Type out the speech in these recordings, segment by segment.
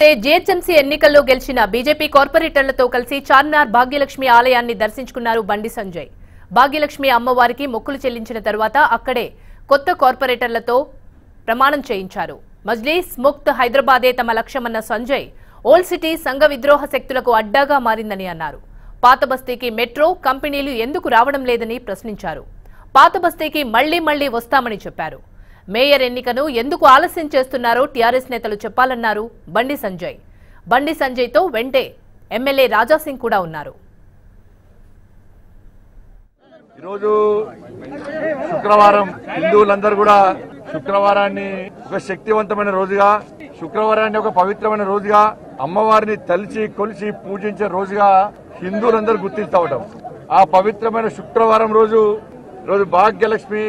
GHMC ఎన్నికల్లో గెలిచిన BJP కార్పొరేటర్లతో కలిసి చార్మినార్ భాగ్యలక్ష్మి ఆలయాన్ని దర్శించుకున్నారు బండి సంజయ్ భాగ్యలక్ష్మి అమ్మవారికి మొక్కులు చెల్లించిన తరువాత అక్కడే కొత్త కార్పొరేటర్లతో ప్రమాణం చేయించారు మజ్లీస్ ముక్త్ హైదరాబాదే తమ లక్ష్యమన్న సంజయ్ ఓల్డ్ సిటీ సంఘ విద్రోహ శక్తులకు అడ్డాగా మారిందని అన్నారు పాత బస్తీకి మెట్రో కంపెనీలు ఎందుకు రావడం లేదని ప్రశ్నించారు పాత బస్తీకి మళ్లీ మళ్లీ వస్తామని చెప్పారు మేయర్ ఎన్నికను ఎందుకు ఆలస్యం చేస్తున్నారో టీఆర్ఎస్ నేతలు చెప్పాలన్నారు బండి సంజయ్ బండి సంజయ్తో వెంటే ఎమ్మెల్యే రాజాసింగ్ కూడా ఉన్నారు ఈరోజు శుక్రవారం హిందువులందరూ కూడా శుక్రవారాన్ని ఒక శక్తివంతమైన రోజుగా శుక్రవారాన్ని ఒక పవిత్రమైన రోజుగా అమ్మవారిని తలిచి కొలిచి పూజించే రోజుగా హిందువులందరూ గుర్తిస్తా ఉంటాం ఆ పవిత్రమైన శుక్రవారం రోజు రోజు భాగ్యలక్ష్మి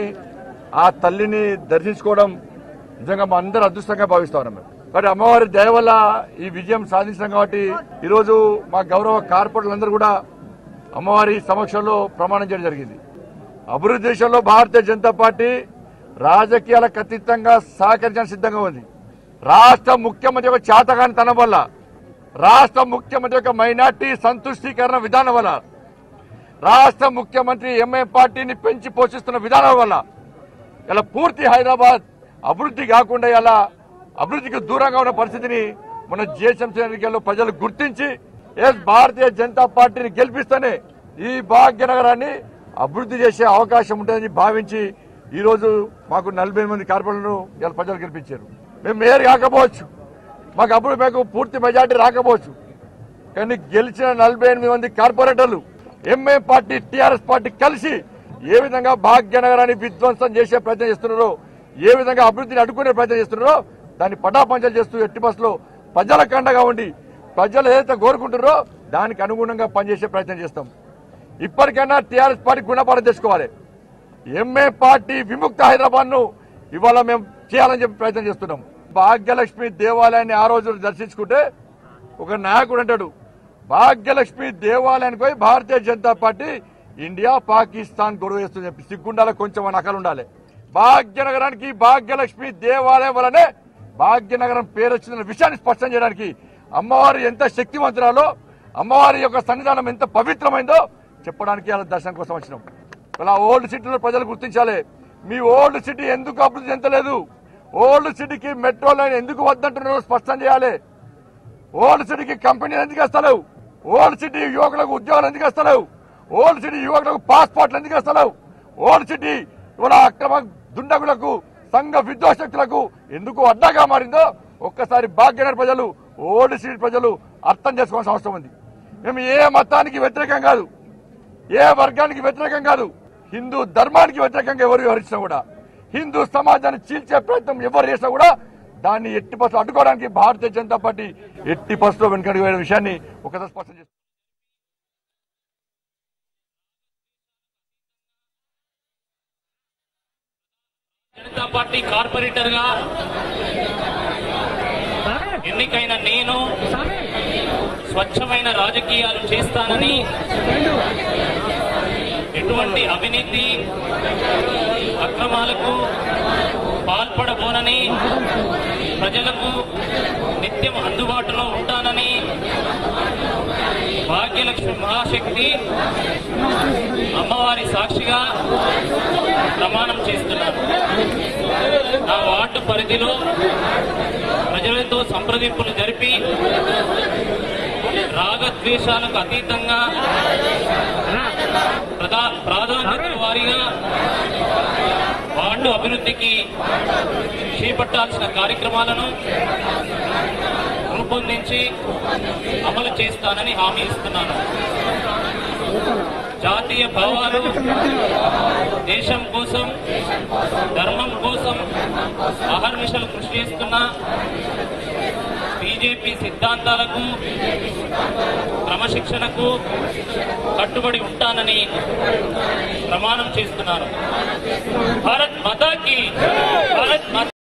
ఆ తల్లిని దర్శించుకోవడం నిజంగా మా అందరూ అదృష్టంగా భావిస్తా ఉన్నాం మేము కాబట్టి అమ్మవారి దయ వల్ల ఈ విజయం సాధించాం కాబట్టి ఈరోజు మా గౌరవ కార్పొరేటర్లందరూ కూడా అమ్మవారి సమక్షంలో ప్రమాణం చేయడం జరిగింది అభివృద్ధి దేశంలో భారతీయ జనతా పార్టీ రాజకీయాలకు అతీతంగా సహకరించడానికి సిద్ధంగా ఉంది రాష్ట్ర ముఖ్యమంత్రి యొక్క చేతగాని తనం వల్ల రాష్ట్ర ముఖ్యమంత్రి యొక్క మైనార్టీ సంతుష్టీకరణ విధానం వల్ల రాష్ట్ర ముఖ్యమంత్రి ఎంఐ పార్టీని పెంచి పోషిస్తున్న విధానం వల్ల ఇలా పూర్తి హైదరాబాద్ అభివృద్ధి కాకుండా ఇలా అభివృద్ధికి దూరంగా ఉన్న పరిస్థితిని మన జిహెచ్ఎంసీ ఎన్నికల్లో ప్రజలు గుర్తించి ఎస్ భారతీయ జనతా పార్టీని గెలిపిస్తేనే ఈ భాగ్యనగరాన్ని అభివృద్ధి చేసే అవకాశం ఉంటుందని భావించి ఈ రోజు మాకు నలభై మంది కార్పొరేటర్లను ఇలా ప్రజలు గెలిపించారు మేము మేయర్ కాకపోవచ్చు మాకు అప్పుడు మాకు పూర్తి మెజార్టీ రాకపోవచ్చు కానీ గెలిచిన నలభై ఎనిమిది మంది కార్పొరేటర్లు ఎంఏ పార్టీ టీఆర్ఎస్ పార్టీ కలిసి ఏ విధంగా భాగ్యనగరాన్ని విధ్వంసం చేసే ప్రయత్నం చేస్తున్నారో ఏ విధంగా అభివృద్ధిని అడ్డుకునే ప్రయత్నం చేస్తున్నారో దాన్ని పటాపంచలు చేస్తూ ఎట్టి బస్సులో ప్రజల కండగా ఉండి ప్రజలు ఏదైతే కోరుకుంటారో దానికి అనుగుణంగా పనిచేసే ప్రయత్నం చేస్తాం ఇప్పటికైనా టీఆర్ఎస్ పార్టీ గుణపాఠం తెచ్చుకోవాలి ఎంఏ పార్టీ విముక్త హైదరాబాద్ ను ఇవాళ మేము చేయాలని చెప్పి ప్రయత్నం చేస్తున్నాం భాగ్యలక్ష్మి దేవాలయాన్ని ఆ రోజు దర్శించుకుంటే ఒక నాయకుడు అంటాడు భాగ్యలక్ష్మి దేవాలయానికి పోయి భారతీయ జనతా పార్టీ ఇండియా పాకిస్తాన్ గొడవ చేస్తుంది చెప్పి సిగ్గుండాల కొంచెం నకలు ఉండాలి భాగ్యనగరానికి భాగ్యలక్ష్మి దేవాలయం వలనే భాగ్యనగరం పేరు వచ్చిన విషయాన్ని స్పష్టం చేయడానికి అమ్మవారు ఎంత శక్తివంతురాలో అమ్మవారి యొక్క సన్నిధానం ఎంత పవిత్రమైందో చెప్పడానికి అలా దర్శనం కోసం వచ్చినాం ఇలా ఓల్డ్ సిటీలో ప్రజలు గుర్తించాలి మీ ఓల్డ్ సిటీ ఎందుకు అభివృద్ధి చెందలేదు ఓల్డ్ సిటీకి మెట్రో లైన్ ఎందుకు వద్దంటున్నారో స్పష్టం చేయాలి ఓల్డ్ సిటీకి కంపెనీలు ఎందుకు వస్తలేవు ఓల్డ్ సిటీ యువకులకు ఉద్యోగాలు ఎందుకు వస్తలేవు ఓల్డ్ సిటీ యువకులకు పాస్పోర్ట్లు ఎందుకు వస్తలేవు ఓల్డ్ సిటీ ఇవాళ అక్రమ దుండగులకు సంఘ విద్వేషక్తులకు ఎందుకు అడ్డాగా మారిందో ఒక్కసారి భాగ్యనగర్ ప్రజలు ఓల్డ్ సిటీ ప్రజలు అర్థం చేసుకోవాల్సిన అవసరం ఉంది మేము ఏ మతానికి వ్యతిరేకం కాదు ఏ వర్గానికి వ్యతిరేకం కాదు హిందూ ధర్మానికి వ్యతిరేకంగా ఎవరు వ్యవహరించినా కూడా హిందూ సమాజాన్ని చీల్చే ప్రయత్నం ఎవరు చేసినా కూడా దాన్ని ఎట్టి పసులు అడ్డుకోవడానికి భారతీయ జనతా పార్టీ ఎట్టి పసులో వెనుకడికి పోయిన విషయాన్ని ఒకసారి స్పష్టం చేస్తుంది జనతా పార్టీ కార్పొరేటర్ గా ఎన్నికైన నేను స్వచ్ఛమైన రాజకీయాలు చేస్తానని ఎటువంటి అవినీతి అక్రమాలకు పాల్పడబోనని ప్రజలకు నిత్యం అందుబాటులో ఉంటానని భాగ్యలక్ష్మి మహాశక్తి అమ్మవారి సాక్షిగా ప్రమాణం చేస్తున్నాను నా వార్డు పరిధిలో ప్రజలతో సంప్రదింపులు జరిపి రాగద్వేషాలకు అతీతంగా ప్రధా ప్రాధాన్యత వారీగా వార్డు అభివృద్ధికి చేపట్టాల్సిన కార్యక్రమాలను రూపొందించి అమలు చేస్తానని హామీ ఇస్తున్నాను జాతీయ భావాలు దేశం కోసం ధర్మం కోసం అహర్నిశలు కృషి చేస్తున్న బీజేపీ సిద్ధాంతాలకు క్రమశిక్షణకు కట్టుబడి ఉంటానని ప్రమాణం చేస్తున్నాను భారత్ మాతాకి భారత్ మాతా